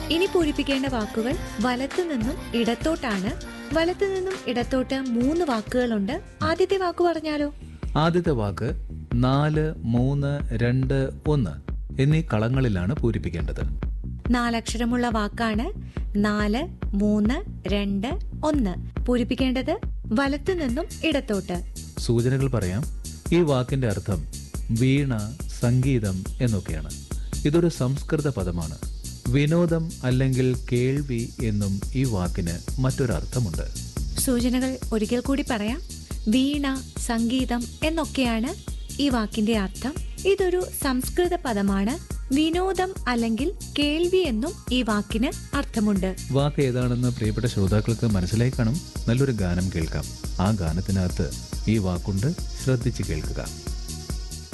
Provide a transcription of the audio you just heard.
ഇനി പൂരിപ്പിക്കേണ്ട വാക്കുകൾ വലത്തു നിന്നും ഇടത്തോട്ടാണ് വലത്തു നിന്നും ഇടത്തോട്ട് മൂന്ന് വാക്കുകളുണ്ട് ആദ്യത്തെ വാക്ക് പറഞ്ഞാലോ ആദ്യത്തെ വാക്ക് നാല് മൂന്ന് രണ്ട് ഒന്ന് എന്നീ കളങ്ങളിലാണ് പൂരിപ്പിക്കേണ്ടത് നാലക്ഷരമുള്ള വാക്കാണ് നാല് മൂന്ന് രണ്ട് ഒന്ന് പൂരിപ്പിക്കേണ്ടത് വലത്തു നിന്നും ഇടത്തോട്ട് സൂചനകൾ പറയാം ഈ വാക്കിന്റെ അർത്ഥം വീണ സംഗീതം എന്നൊക്കെയാണ് ഇതൊരു സംസ്കൃത പദമാണ് വിനോദം അല്ലെങ്കിൽ കേൾവി എന്നും ഈ വാക്കിന് മറ്റൊരർത്ഥമുണ്ട് സൂചനകൾ ഒരിക്കൽ കൂടി പറയാം വീണ സംഗീതം എന്നൊക്കെയാണ് ഈ വാക്കിന്റെ അർത്ഥം ഇതൊരു സംസ്കൃത പദമാണ് വിനോദം അല്ലെങ്കിൽ കേൾവി എന്നും ഈ വാക്കിന് അർത്ഥമുണ്ട് വാക്ക് ഏതാണെന്ന് പ്രിയപ്പെട്ട ശ്രോതാക്കൾക്ക് മനസ്സിലായി കാണും നല്ലൊരു ഗാനം കേൾക്കാം ആ ഗാനത്തിനകത്ത് ഈ വാക്കുണ്ട് ശ്രദ്ധിച്ച് കേൾക്കുക